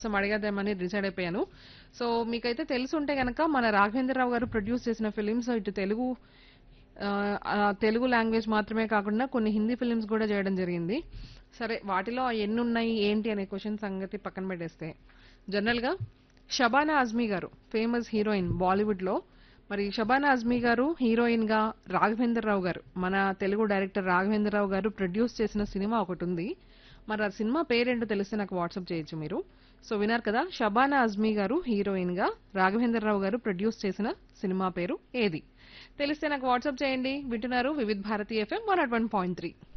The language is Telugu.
కోసం అడిగేద్దామని డిసైడ్ అయిపోయాను సో మీకైతే తెలిసి ఉంటే గనక మన రాఘవేంద్రరావు గారు ప్రొడ్యూస్ చేసిన ఫిలిమ్స్ ఇటు తెలుగు ఆ, ఆ, తెలుగు లాంగ్వేజ్ మాత్రమే కాకుండా కొన్ని హిందీ ఫిలిమ్స్ కూడా చేయడం జరిగింది సరే వాటిలో ఎన్ని ఉన్నాయి ఏంటి అనే క్వశ్చన్ సంగతి పక్కన పెట్టేస్తే జనరల్ గా షబానా అజ్మీ గారు ఫేమస్ హీరోయిన్ బాలీవుడ్ లో మరి షబానా అజ్మీ గారు హీరోయిన్ గా రాఘవేంద్రరావు గారు మన తెలుగు డైరెక్టర్ రాఘవేంద్రరావు గారు ప్రొడ్యూస్ చేసిన సినిమా ఒకటి ఉంది మరి ఆ సినిమా పేరేంటో తెలిస్తే నాకు వాట్సాప్ చేయొచ్చు మీరు సో విన్నారు కదా షబానా అజ్మీ గారు హీరోయిన్ గా రాఘవేంద్రరావు గారు ప్రొడ్యూస్ చేసిన సినిమా పేరు ఏది తెలిస్తే నాకు వాట్సాప్ చేయండి వింటున్నారు Vividh Bharati FM one point three